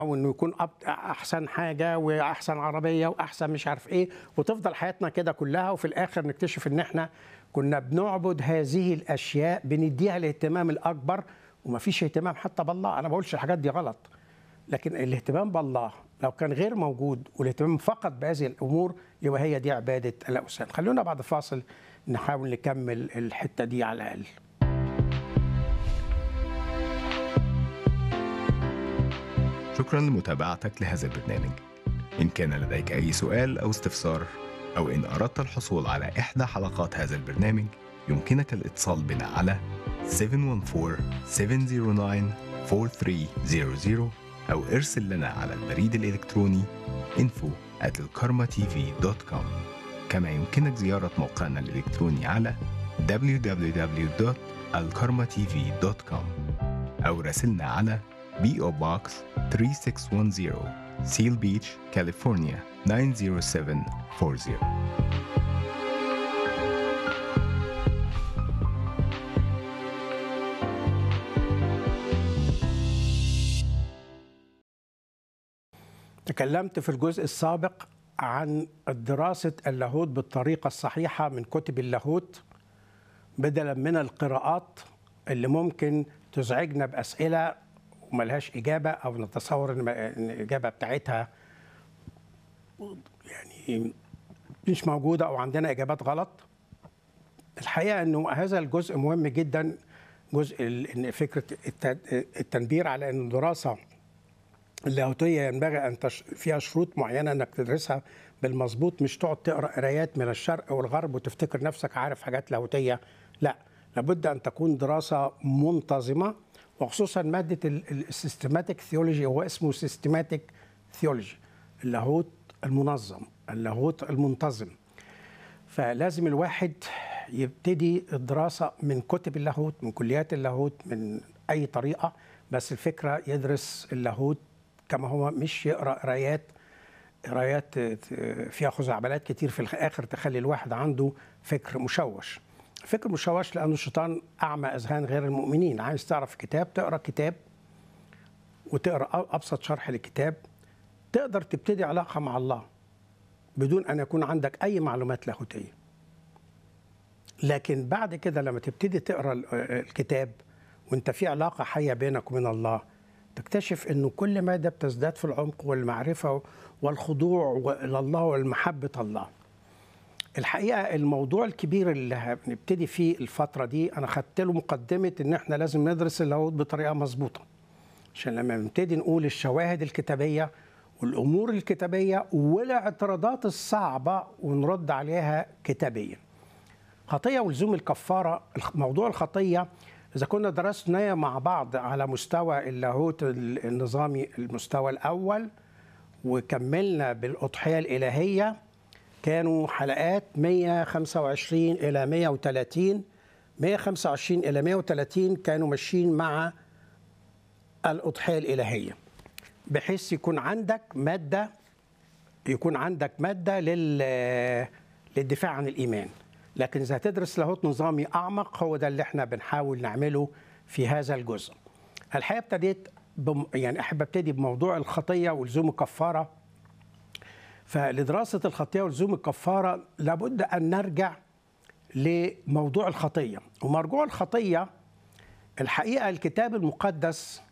وانه يكون أب- احسن حاجه واحسن عربيه واحسن مش عارف ايه وتفضل حياتنا كده كلها وفي الاخر نكتشف ان احنا كنا بنعبد هذه الاشياء بنديها الاهتمام الاكبر ومفيش اهتمام حتى بالله انا ما بقولش الحاجات دي غلط لكن الاهتمام بالله لو كان غير موجود والاهتمام فقط بهذه الامور يبقى هي دي عباده الاوثان خلونا بعد فاصل نحاول نكمل الحته دي على الاقل شكرا لمتابعتك لهذا البرنامج إن كان لديك أي سؤال أو استفسار أو إن أردت الحصول على إحدى حلقات هذا البرنامج يمكنك الاتصال بنا على 714-709-4300 أو ارسل لنا على البريد الإلكتروني info at الكارما-tv.com كما يمكنك زيارة موقعنا الإلكتروني على www.alkarmatv.com أو راسلنا على PO Box 3610 Seal Beach, California 90740 تكلمت في الجزء السابق عن دراسة اللاهوت بالطريقة الصحيحة من كتب اللاهوت بدلا من القراءات اللي ممكن تزعجنا بأسئلة وملهاش إجابة أو نتصور إن إن الإجابة بتاعتها يعني مش موجودة أو عندنا إجابات غلط الحقيقة أنه هذا الجزء مهم جدا جزء ال- إن فكرة الت- التنبير على أن الدراسة اللاهوتية ينبغي أن تش... فيها شروط معينة أنك تدرسها بالمظبوط مش تقعد تقرأ قرايات من الشرق والغرب وتفتكر نفسك عارف حاجات لاهوتية لا لابد أن تكون دراسة منتظمة وخصوصا مادة السيستماتيك ثيولوجي هو اسمه سيستماتيك ثيولوجي اللاهوت المنظم اللاهوت المنتظم فلازم الواحد يبتدي الدراسة من كتب اللاهوت من كليات اللاهوت من أي طريقة بس الفكرة يدرس اللاهوت كما هو مش يقرأ قرايات قرايات فيها خزعبلات كتير في الآخر تخلي الواحد عنده فكر مشوش فكر مشوش لأنه الشيطان أعمى أذهان غير المؤمنين عايز تعرف كتاب تقرأ كتاب وتقرأ أبسط شرح لكتاب تقدر تبتدي علاقة مع الله بدون أن يكون عندك أي معلومات لاهوتية لكن بعد كده لما تبتدي تقرا ال- الكتاب وانت في علاقه حيه بينك وبين الله تكتشف انه كل ماده بتزداد في العمق والمعرفه والخضوع الى الله والمحبه الله. الحقيقه الموضوع الكبير اللي هنبتدي فيه الفتره دي انا خدت له مقدمه ان احنا لازم ندرس اللاهوت بطريقه مظبوطه. عشان لما نبتدي نقول الشواهد الكتابيه والامور الكتابيه والاعتراضات الصعبه ونرد عليها كتابيا. خطيه ولزوم الكفاره موضوع الخطيه اذا كنا درسناه مع بعض على مستوى اللاهوت النظامي المستوى الاول وكملنا بالاضحيه الالهيه كانوا حلقات 125 الى 130 125 الى 130 كانوا ماشيين مع الاضحيه الالهيه بحيث يكون عندك ماده يكون عندك ماده لل للدفاع عن الايمان لكن اذا هتدرس لاهوت نظامي اعمق هو ده اللي احنا بنحاول نعمله في هذا الجزء الحقيقه ابتديت بم... يعني احب ابتدي بموضوع الخطيه ولزوم الكفاره فلدراسه الخطيه ولزوم الكفاره لابد ان نرجع لموضوع الخطيه ومرجوع الخطيه الحقيقه الكتاب المقدس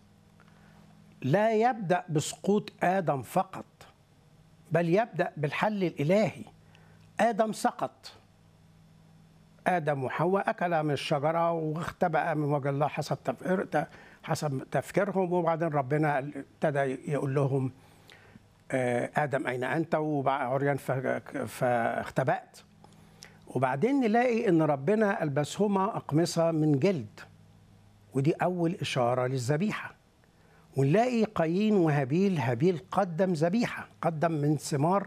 لا يبدا بسقوط ادم فقط بل يبدا بالحل الالهي ادم سقط ادم وحواء اكلا من الشجره واختبأ من وجه الله حسب تفكير حسب تفكيرهم وبعدين ربنا ابتدى يقول لهم آه، ادم اين انت وعريان فاختبأت وبعدين نلاقي ان ربنا البسهما اقمصه من جلد ودي اول اشاره للذبيحه ونلاقي قايين وهابيل هابيل قدم ذبيحه قدم من ثمار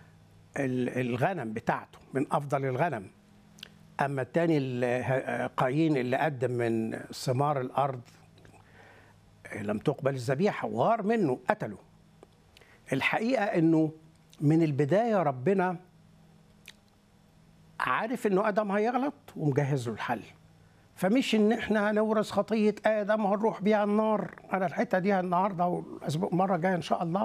الغنم بتاعته من افضل الغنم اما الثاني قايين اللي قدم من ثمار الارض لم تقبل الذبيحه وغار منه قتله الحقيقه انه من البدايه ربنا عارف انه ادم هيغلط ومجهز له الحل فمش ان احنا هنورث خطيه ادم وهنروح بيها النار انا الحته دي النهارده والاسبوع المره الجايه ان شاء الله